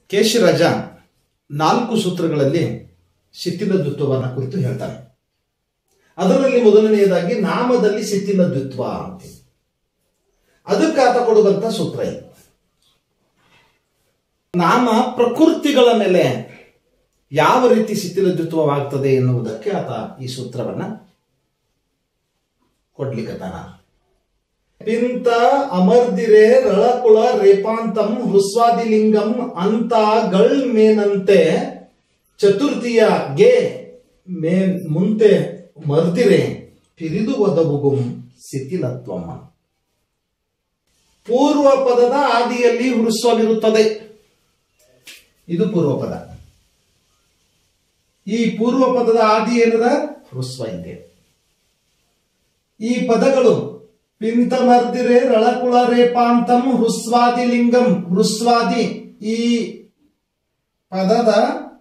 ಕೇಶಿರಾಜ ನಾಲ್ಕು ಸೂತ್ರಗಳಲ್ಲಿ ಶಿಥಿಲ ದ್ವಿತ್ವವನ್ನು ಕುರಿತು ಹೇಳ್ತಾನೆ ಅದರಲ್ಲಿ ಮೊದಲನೆಯದಾಗಿ ನಾಮದಲ್ಲಿ ಶಿಥಿಲ ದ್ವಿತ್ವ ಅಂತ ಅದಕ್ಕೆ ಆತ ಕೊಡುವಂತ ಸೂತ್ರ ಇದು ನಾಮ ಪ್ರಕೃತಿಗಳ ಮೇಲೆ ಯಾವ ರೀತಿ ಶಿಥಿಲ ದ್ವಿತ್ವವಾಗ್ತದೆ ಎನ್ನುವುದಕ್ಕೆ ಆತ ಈ ಸೂತ್ರವನ್ನ ಕೊಡ್ಲಿಕ್ಕತ್ತಾನ ಪಿಂತ ಅಮರ್ದಿರೆ ರಳಕುಳ ರೇಪಾಂತಂ ಹೃಸ್ವಾದಿಲಿಂಗಂ ಅಂತ ಗಳ್ ಮೇನಂತೆ ಚತುರ್ಥಿಯ ಗೆ ಮೇ ಮುಂತೆ ಮರ್ದಿರೆ ಪಿರಿದು ಒದಗುಗುಂ ಶಿಥಿಲತ್ವಮ್ಮ ಪೂರ್ವ ಪದದ ಆದಿಯಲ್ಲಿ ಹೃಸ್ವವಿರುತ್ತದೆ ಇದು ಪೂರ್ವ ಪದ ಈ ಪೂರ್ವ ಪದದ ಆದಿ ಏನದ ಹೃಸ್ವ ಇದೆ ಈ ಪದಗಳು ಪಿಂತಮರ್ದಿರೆ ರಳಕುಳ ರೇಪಾಂತಂ ಹೃಸ್ವಾದಿ ಲಿಂಗಂ ಹೃಸ್ವಾದಿ ಈ ಪದದ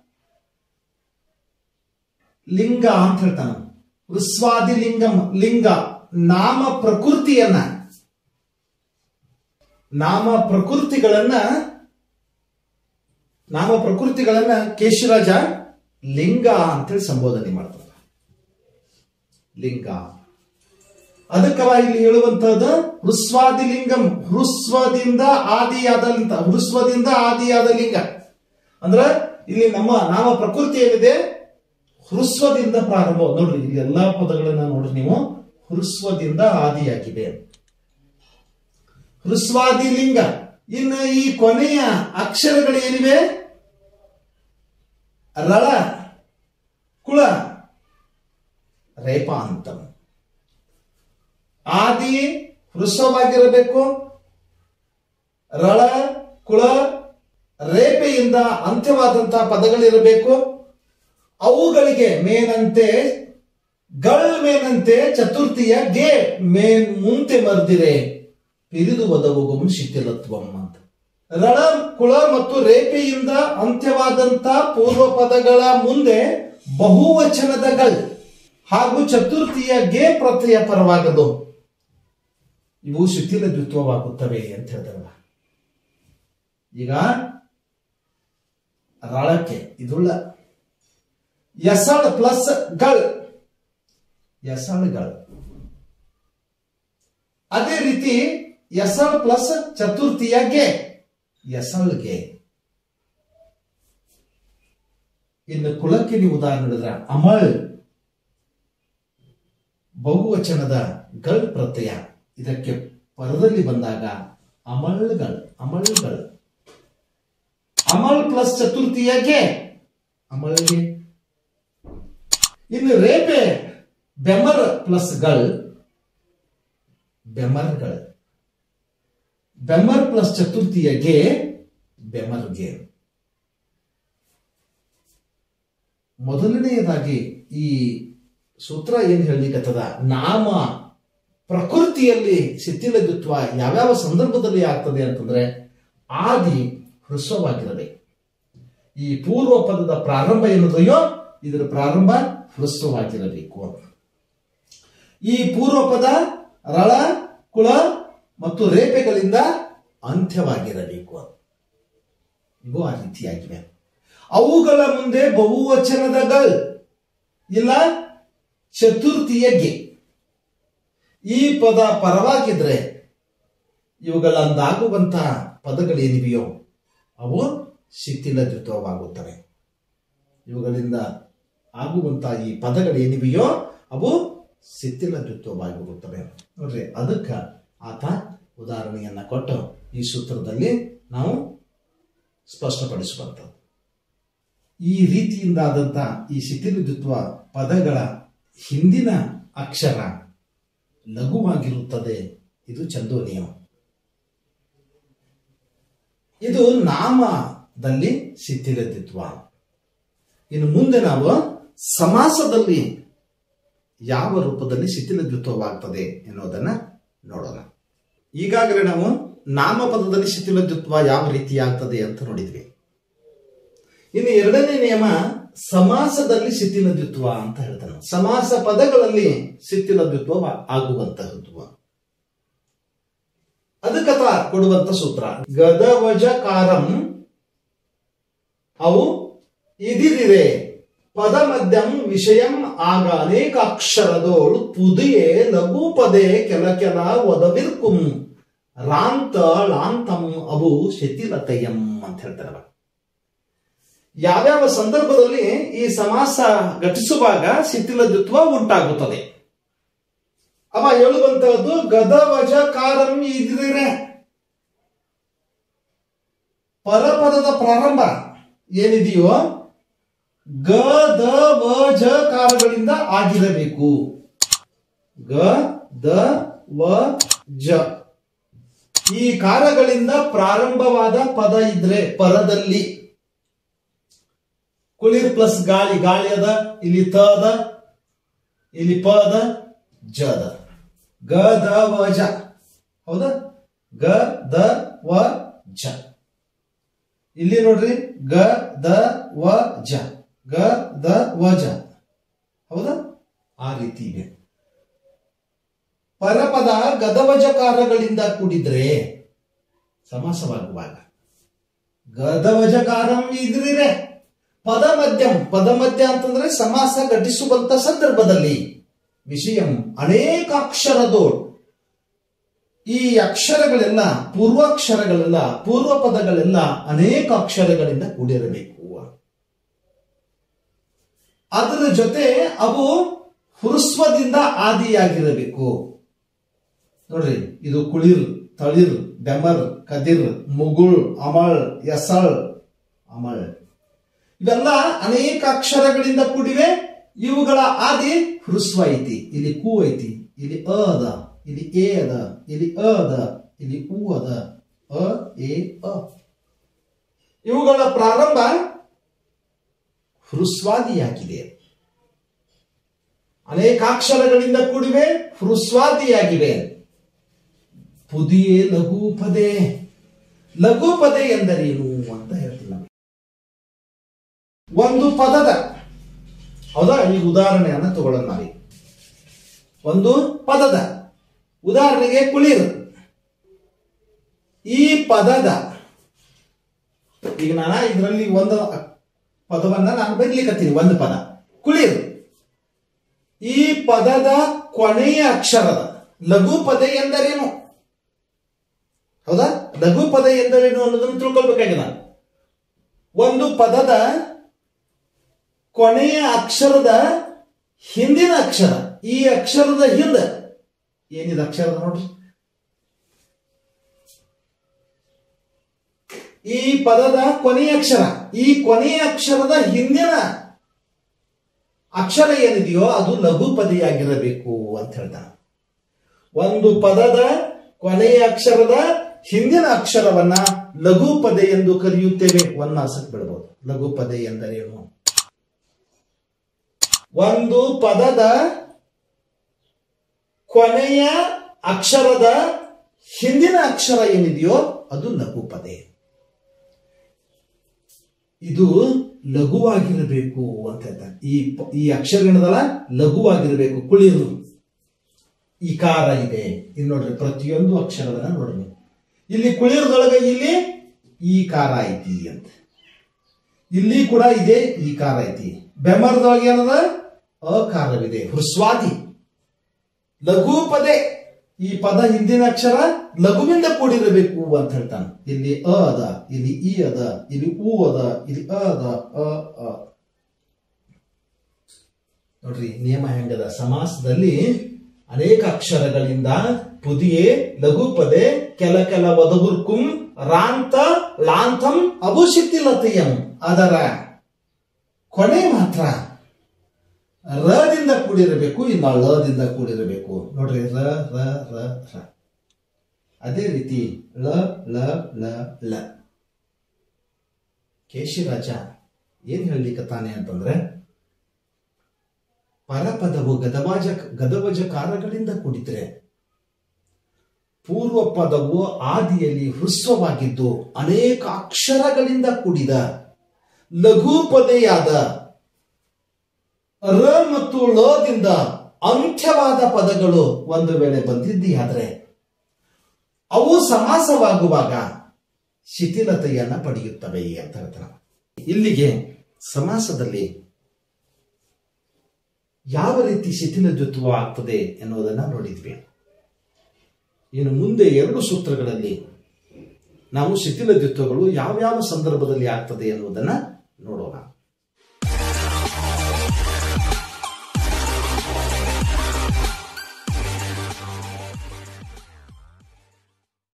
ಲಿಂಗ ಅಂತ ಹೇಳ್ತಾನ ಹೃಸ್ವಾದಿ ಲಿಂಗಂ ಲಿಂಗ ನಾಮ ಪ್ರಕೃತಿಯನ್ನ ನಾಮ ಪ್ರಕೃತಿಗಳನ್ನ ನಾಮ ಪ್ರಕೃತಿಗಳನ್ನ ಕೇಶರಾಜ ಲಿಂಗ ಅಂತೇಳಿ ಸಂಬೋಧನೆ ಮಾಡ್ತಾರ ಲಿಂಗ ಅದಕ್ಕವ ಇಲ್ಲಿ ಹೇಳುವಂತಹದ್ದು ಹೃಸ್ವಾದಿ ಲಿಂಗಂ ಹೃಸ್ವದಿಂದ ಆದಿಯಾದಂತ ಹೃಸ್ವದಿಂದ ಆದಿಯಾದ ಲಿಂಗ ಅಂದ್ರ ಇಲ್ಲಿ ನಮ್ಮ ನಾಮ ಪ್ರಕೃತಿ ಏನಿದೆ ಹೃಸ್ವದಿಂದ ಪ್ರಾರಂಭ ನೋಡ್ರಿ ಇಲ್ಲಿ ಎಲ್ಲಾ ಪದಗಳನ್ನ ನೋಡ್ರಿ ನೀವು ಹೃಸ್ವದಿಂದ ಆದಿಯಾಗಿದೆ ಹೃಸ್ವಾದಿ ಲಿಂಗ ಇನ್ನು ಈ ಕೊನೆಯ ಅಕ್ಷರಗಳು ಏನಿವೆ ರಳ ಕುಳ ರೇಪಾಂತಂ ಆದಿ ಹೃಸ್ವವಾಗಿರಬೇಕು ರಳ ಕುಳ ರೇಪೆಯಿಂದ ಅಂತ್ಯವಾದಂತಹ ಪದಗಳಿರಬೇಕು ಅವುಗಳಿಗೆ ಮೇನಂತೆ ಗಳ್ ಮೇನಂತೆ ಚತುರ್ಥಿಯ ಗೆ ಮೇನ್ ಮುಂತೆ ಮರ್ದಿರೆ ಪಿರಿದು ಒದಗುಗುಂ ಶಿಥಿಲತ್ವಂ ಅಂತ ರಳ ಕುಳ ಮತ್ತು ರೇಪೆಯಿಂದ ಅಂತ್ಯವಾದಂತ ಪೂರ್ವ ಪದಗಳ ಮುಂದೆ ಬಹುವಚನದ ಗಳ್ ಹಾಗೂ ಚತುರ್ಥಿಯ ಗೆ ಪ್ರತ್ಯಯ ಪರವಾಗದು ಇವು ಶಿಥಿಲ ದ್ವಿತ್ವವಾಗುತ್ತವೆ ಅಂತ ಹೇಳಿದ್ರಲ್ಲ ಈಗ ರಳಕ್ಕೆ ಇದುಳ್ಳ ಎಸಳ್ ಪ್ಲಸ್ ಗಳ್ ಎಸಳ್ಗಳ್ ಅದೇ ರೀತಿ ಎಸಳ್ ಪ್ಲಸ್ ಚತುರ್ಥಿಯ ಗೆ ಎಸಳ್ಗೆ ಇನ್ನು ಕುಲಕ್ಕೆ ನೀವು ಉದಾಹರಣೆ ಹೇಳಿದ್ರ ಅಮಳ್ ಬಹುವಚನದ ಗಳ್ ಪ್ರತ್ಯಯ ಇದಕ್ಕೆ ಪರದಲ್ಲಿ ಬಂದಾಗ ಅಮಳ್ಗಳು ಅಮಳ್ಗಳು ಅಮಳ್ ಪ್ಲಸ್ ಚತುರ್ಥಿಯ ಗೆ ಅಮಳ್ಗೆ ಇನ್ನು ರೇಪೆ ಬೆಮರ್ ಪ್ಲಸ್ ಗಳ್ ಬೆಮರ್ಗಳು ಬೆಮರ್ ಪ್ಲಸ್ ಚತುರ್ಥಿಯ ಗೆ ಬೆಮರ್ಗೆ ಮೊದಲನೆಯದಾಗಿ ಈ ಸೂತ್ರ ಏನ್ ಹೇಳಲಿಕ್ಕತ್ತದ ನಾಮ ಪ್ರಕೃತಿಯಲ್ಲಿ ಶಿಥಿಲದ್ವಿತ್ವ ಯಾವ್ಯಾವ ಸಂದರ್ಭದಲ್ಲಿ ಆಗ್ತದೆ ಅಂತಂದ್ರೆ ಆದಿ ಹೃಸ್ವವಾಗಿರಬೇಕು ಈ ಪೂರ್ವ ಪದದ ಪ್ರಾರಂಭ ಏನದೆಯೋ ಇದರ ಪ್ರಾರಂಭ ಹೃಸ್ವವಾಗಿರಬೇಕು ಈ ಪೂರ್ವ ಪದ ರಳ ಕುಳ ಮತ್ತು ರೇಪೆಗಳಿಂದ ಅಂತ್ಯವಾಗಿರಬೇಕು ಇವು ಆ ರೀತಿಯಾಗಿವೆ ಅವುಗಳ ಮುಂದೆ ಬಹುವಚನದಗಳು ಇಲ್ಲ ಚತುರ್ಥಿಯ ಗೆ ಈ ಪದ ಪರವಾಗಿದ್ರೆ ಇವುಗಳಂದಾಗುವಂತಹ ಪದಗಳೇನಿವೆಯೋ ಅವು ಶಿಥಿಲದ್ವಿತ್ವವಾಗುತ್ತವೆ ಇವುಗಳಿಂದ ಆಗುವಂತಹ ಈ ಪದಗಳೇನಿವೆಯೋ ಅವು ಶಿಥಿಲದ್ವಿತ್ವವಾಗಿರುತ್ತವೆ ನೋಡ್ರಿ ಅದಕ್ಕ ಆತ ಉದಾಹರಣೆಯನ್ನ ಕೊಟ್ಟು ಈ ಸೂತ್ರದಲ್ಲಿ ನಾವು ಸ್ಪಷ್ಟಪಡಿಸುವಂಥದ್ದು ಈ ರೀತಿಯಿಂದಾದಂಥ ಈ ಶಿಥಿಲದ್ವಿತ್ವ ಪದಗಳ ಹಿಂದಿನ ಅಕ್ಷರ ಲಘುವಾಗಿರುತ್ತದೆ ಇದು ಚಂದೋನಿಯಮ ಇದು ನಾಮದಲ್ಲಿ ಶಿಥಿಲದ್ವಿತ್ವ ಇನ್ನು ಮುಂದೆ ನಾವು ಸಮಾಸದಲ್ಲಿ ಯಾವ ರೂಪದಲ್ಲಿ ಶಿಥಿಲದ್ವಿತ್ವವಾಗ್ತದೆ ಎನ್ನುವುದನ್ನ ನೋಡೋಣ ಈಗಾಗಲೇ ನಾವು ನಾಮಪದದಲ್ಲಿ ಶಿಥಿಲದ್ವಿತ್ವ ಯಾವ ರೀತಿ ಆಗ್ತದೆ ಅಂತ ನೋಡಿದ್ವಿ ಇನ್ನು ಎರಡನೇ ನಿಯಮ ಸಮಾಸದಲ್ಲಿ ಶಿಥಿಲದ್ವಿತ್ವ ಅಂತ ಹೇಳ್ತಾನೆ ಸಮಾಸ ಪದಗಳಲ್ಲಿ ಶಿಥಿಲದ್ವಿತ್ವ ಆಗುವಂತಹದ್ದು ಅದಕ್ಕತ ಕೊಡುವಂತ ಸೂತ್ರ ಗದವಜಕಾರಂ ಅವು ಇದಿರಿವೆ ಪದ ಮಧ್ಯಂ ವಿಷಯಂ ಆಗ ಅನೇಕ ಅಕ್ಷರದೋಳು ಪುದಿಯೇ ಲಘು ಪದೇ ಕೆಲ ಕೆಲ ಒದಬಿರ್ಕುಂ ರಾಂತ ಲಾಂತಂ ಅವು ಶತಿಲತೆಯಂ ಅಂತ ಹೇಳ್ತಾರೆ ಅವಾಗ. ಯಾವ್ಯಾವ ಸಂದರ್ಭದಲ್ಲಿ ಈ ಸಮಾಸ ಘಟಿಸುವಾಗ ಶಿಥಿಲದಿತ್ವ ಉಂಟಾಗುತ್ತದೆ ಅವ ಹೇಳುವಂತಹದ್ದು ಗದವಜ ಕಾರಂ ಇದ್ರೆ ಪರಪದದ ಪ್ರಾರಂಭ ಏನಿದೆಯೋ ಗ ದ ವ ಜ ಕಾರಗಳಿಂದ ಆಗಿರಬೇಕು ಗ ದ ವ ಜ ಈ ಕಾರಗಳಿಂದ ಪ್ರಾರಂಭವಾದ ಪದ ಇದ್ರೆ ಪರದಲ್ಲಿ ಕುಳಿರ್ ಪ್ಲಸ್ ಗಾಳಿ ಗಾಳಿ ಅದ ಇಲ್ಲಿ ತ ಅದ ಇಲ್ಲಿ ಪ ಅದ ಜ ಅದ ಗ ದ ವ ಜ ಹೌದಾ ಗ ದ ವ ಜ ಇಲ್ಲಿ ನೋಡ್ರಿ ಗ ದ ವ ಜ ಗ ದ ವ ಜ ಹೌದಾ ಆ ರೀತಿ ಇದೆ ಪರಪದ ಗದವಜಕಾರಗಳಿಂದ ಕೂಡಿದ್ರೆ ಸಮಾಸವಾಗುವಾಗ ಗದವಜಕಾರಂ ಇದ್ರಿರೆ ಪದ ಮಧ್ಯಂ ಪದ ಮಧ್ಯ ಅಂತಂದ್ರೆ ಸಮಾಸ ಘಟಿಸುವಂತ ಸಂದರ್ಭದಲ್ಲಿ ವಿಷಯಂ ಅನೇಕ ಅಕ್ಷರದೋಡ್ ಈ ಅಕ್ಷರಗಳೆಲ್ಲ ಪೂರ್ವಾಕ್ಷರಗಳೆಲ್ಲ ಪೂರ್ವ ಪದಗಳೆಲ್ಲ ಅನೇಕ ಅಕ್ಷರಗಳಿಂದ ಕೂಡಿರಬೇಕು ಅದರ ಜೊತೆ ಅವು ಹುರುಸ್ವದಿಂದ ಆದಿಯಾಗಿರಬೇಕು ನೋಡ್ರಿ ಇದು ಕುಳಿರ್ ತಳಿರ್ ಬೆಮರ್ ಕದಿರ್ ಮುಗುಳ್ ಅಮಳ್ ಎಸಳ್ ಅಮಳ್ ಇವೆಲ್ಲ ಅನೇಕ ಅಕ್ಷರಗಳಿಂದ ಕೂಡಿವೆ ಇವುಗಳ ಆದಿ ಹೃಸ್ವ ಐತಿ ಇಲ್ಲಿ ಕು ಐತಿ ಇಲ್ಲಿ ಅ ಅದ ಇಲ್ಲಿ ಎ ಅದ ಇಲ್ಲಿ ಅ ಅದ ಇಲ್ಲಿ ಉ ಅದ ಅ ಎ ಅ ಇವುಗಳ ಪ್ರಾರಂಭ ಹೃಸ್ವಾದಿಯಾಗಿದೆ ಅನೇಕಾಕ್ಷರಗಳಿಂದ ಕೂಡಿವೆ ಹೃಸ್ವಾದಿಯಾಗಿವೆ ಪುದಿಯೇ ಲಘು ಪದೇ ಲಘು ಪದೇ ಎಂದರೇನು ಅಂತ ಹೇಳ್ತೀನಿ ನಾನು. ಒಂದು ಪದದ ಹೌದಾ ಈ ಉದಾಹರಣೆಯನ್ನ ತಗೊಳ್ಳೋಣ ನಾವೀಗ ಒಂದು ಪದದ ಉದಾಹರಣೆಗೆ ಕುಳಿರು ಈ ಪದದ ಈಗ ನಾನು ಇದರಲ್ಲಿ ಒಂದು ಪದವನ್ನ ನಾನು ಬರೀಲಿಕ್ಕತ್ತೀನಿ ಒಂದು ಪದ ಕುಳಿರು ಈ ಪದದ ಕೊನೆಯ ಅಕ್ಷರದ ಲಘು ಪದ ಎಂದರೇನು ಹೌದಾ ಲಘು ಪದ ಎಂದರೇನು ಅನ್ನೋದನ್ನು ತಿಳ್ಕೊಳ್ಬೇಕಾಗಿದೆ ನಾನು ಒಂದು ಪದದ ಕೊನೆಯ ಅಕ್ಷರದ ಹಿಂದಿನ ಅಕ್ಷರ ಈ ಅಕ್ಷರದ ಹಿಂದ ಏನಿದೆ ಅಕ್ಷರ ನೋಡ್ರಿ ಈ ಪದದ ಕೊನೆಯ ಅಕ್ಷರ ಈ ಕೊನೆಯ ಅಕ್ಷರದ ಹಿಂದಿನ ಅಕ್ಷರ ಏನಿದೆಯೋ ಅದು ಲಘು ಪದಿಯಾಗಿರಬೇಕು ಅಂತ ಹೇಳ್ತಾನೆ ಒಂದು ಪದದ ಕೊನೆಯ ಅಕ್ಷರದ ಹಿಂದಿನ ಅಕ್ಷರವನ್ನ ಲಘು ಪದೆ ಎಂದು ಕರೆಯುತ್ತೇವೆ ಒನ್ನಾಸಕ್ ಬಿಡಬಹುದು ಲಘು ಪದೆ ಎಂದರೇನು ಒಂದು ಪದದ ಕೊನೆಯ ಅಕ್ಷರದ ಹಿಂದಿನ ಅಕ್ಷರ ಏನಿದೆಯೋ ಅದು ಲಘು ಪದೆ ಇದು ಲಘುವಾಗಿರಬೇಕು ಅಂತ ಹೇಳ್ತಾನೆ ಈ ಪ- ಈ ಅಕ್ಷರ ಏನದಲ್ಲ ಲಘುವಾಗಿರಬೇಕು ಕುಳಿರು ಈ ಕಾರ ಇದೆ ಇಲ್ಲಿ ನೋಡ್ರಿ ಪ್ರತಿಯೊಂದು ಅಕ್ಷರದನ್ನ ನೋಡ್ರಿ ನೀವು. ಇಲ್ಲಿ ಕುಳಿರದೊಳಗೆ ಇಲ್ಲಿ ಈ ಕಾರ ಐತಿ ಅಂತ ಇಲ್ಲಿ ಕೂಡ ಇದೆ ಈ ಕಾರ ಐತಿ ಬೆಮರದೊಳಗೆ ಏನದ ಅಕಾರವಿದೆ ಹೃಸ್ವಾದಿ ಲಘು ಪದೆ ಈ ಪದ ಹಿಂದಿನ ಅಕ್ಷರ ಲಘುವಿಂದ ಕೂಡಿರಬೇಕು ಅಂತ ಹೇಳ್ತಾನೆ ಇಲ್ಲಿ ಅ ಅದ ಇಲ್ಲಿ ಇ ಅದ ಇಲ್ಲಿ ಉ ಅದ ಇಲ್ಲಿ ಅ ಅದ ಅ ಅ ನೋಡ್ರಿ ನಿಯಮ ಹೆಂಗದ ಸಮಾಸದಲ್ಲಿ ಅನೇಕ ಅಕ್ಷರಗಳಿಂದ ಪುದಿಯೇ ಲಘು ಪದೆ ಕೆಲ ಕೆಲ ಒದಗುರ್ಕುಂ ರಾಂತ ಲಾಂತಂ ಅಭುಶಿಥಿಲತೆಯಂ ಅದರ ಕೊನೆ ಮಾತ್ರ ರದಿಂದ ಕೂಡಿರಬೇಕು ಇನ್ನು ಲದಿಂದ ಕೂಡಿರಬೇಕು ನೋಡ್ರಿ ರ ರ ರ ರ ಅದೇ ರೀತಿ ಳ ಳ ಳ ಲ ಕೇಶಿರಾಜ ಏನ್ ಹೇಳಲಿಕ್ಕತ್ತಾನೆ ಅಂತಂದ್ರೆ ಪರಪದವು ಗದವಾಜ ಗದವಜ ಕಾರಗಳಿಂದ ಕೂಡಿದ್ರೆ ಪೂರ್ವ ಪದವು ಆದಿಯಲ್ಲಿ ಹೃಸ್ವವಾಗಿದ್ದು ಅನೇಕ ಅಕ್ಷರಗಳಿಂದ ಕೂಡಿದ ಲಘು ಪದೆಯಾದ ರ ಮತ್ತು ಲದಿಂದ ಅಂತ್ಯವಾದ ಪದಗಳು ಒಂದು ವೇಳೆ ಬಂದಿದ್ದೀಯಾದ್ರೆ ಅವು ಸಮಾಸವಾಗುವಾಗ ಶಿಥಿಲತೆಯನ್ನ ಪಡೆಯುತ್ತವೆ ಅಂತ ಹೇಳ್ತಾರೆ ಇಲ್ಲಿಗೆ ಸಮಾಸದಲ್ಲಿ ಯಾವ ರೀತಿ ಶಿಥಿಲದ್ವಿತ್ವ ಆಗ್ತದೆ ಎನ್ನುವುದನ್ನು ನೋಡಿದ್ವಿ ಇನ್ನು ಮುಂದೆ ಎರಡು ಸೂತ್ರಗಳಲ್ಲಿ ನಾವು ಶಿಥಿಲದ್ವಿತ್ವಗಳು ಯಾವ್ಯಾವ ಸಂದರ್ಭದಲ್ಲಿ ಆಗ್ತದೆ ಎನ್ನುವುದನ್ನು ನೋಡೋಣ